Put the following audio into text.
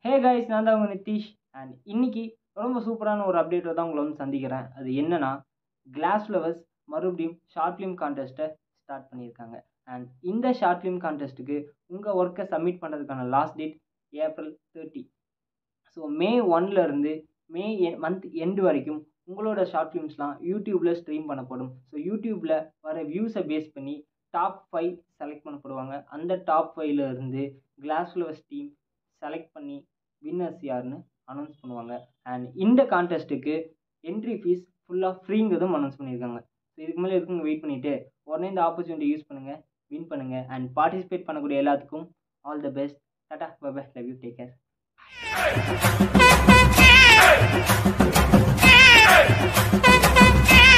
Hey guys நான் தான் உங்கள் நிதிஷ் அண்ட் இன்னைக்கு ரொம்ப சூப்பரான ஒரு அப்டேட்டை தான் உங்களை வந்து சந்திக்கிறேன் அது என்னன்னா கிளாஸ் ஃப்ளவர்ஸ் மறுபடியும் ஷார்ட் ஃபிலிம் கான்டெஸ்ட்டை ஸ்டார்ட் பண்ணியிருக்காங்க அண்ட் இந்த ஷார்ட் ஃபிலிம் கான்டெஸ்ட்டுக்கு உங்கள் ஒர்க்கை சப்மிட் பண்ணுறதுக்கான last date April thirty so May ஒன்லேருந்து மே மந்த் எண்டு வரைக்கும் உங்களோட ஷார்ட் ஃபிலிம்ஸ்லாம் யூடியூப்பில் ஸ்ட்ரீம் பண்ணப்படும் ஸோ யூடியூப்பில் வர வியூஸை பேஸ் பண்ணி டாப் ஃபைவ் செலக்ட் பண்ணப்படுவாங்க அந்த டாப் ஃபைவ்ல இருந்து கிளாஸ் ஃப்ளவர்ஸ் டீம் செலக்ட் பண்ணி வின்னர்ஸ் யாருன்னு அனௌன்ஸ் பண்ணுவாங்க அண்ட் இந்த கான்டெஸ்ட்டுக்கு என்ட்ரி ஃபீஸ் ஃபுல்லாக ஃப்ரீங்கிறதும் அனௌன்ஸ் பண்ணியிருக்காங்க ஸோ இதுக்கு மேலே இருக்குங்க வெயிட் பண்ணிவிட்டு உடனே இந்த ஆப்பர்ச்சுனிட்டி யூஸ் பண்ணுங்கள் வின் பண்ணுங்கள் அண்ட் பார்ட்டிசிபேட் பண்ணக்கூடிய எல்லாத்துக்கும் all the best tata bye love you take care Hey!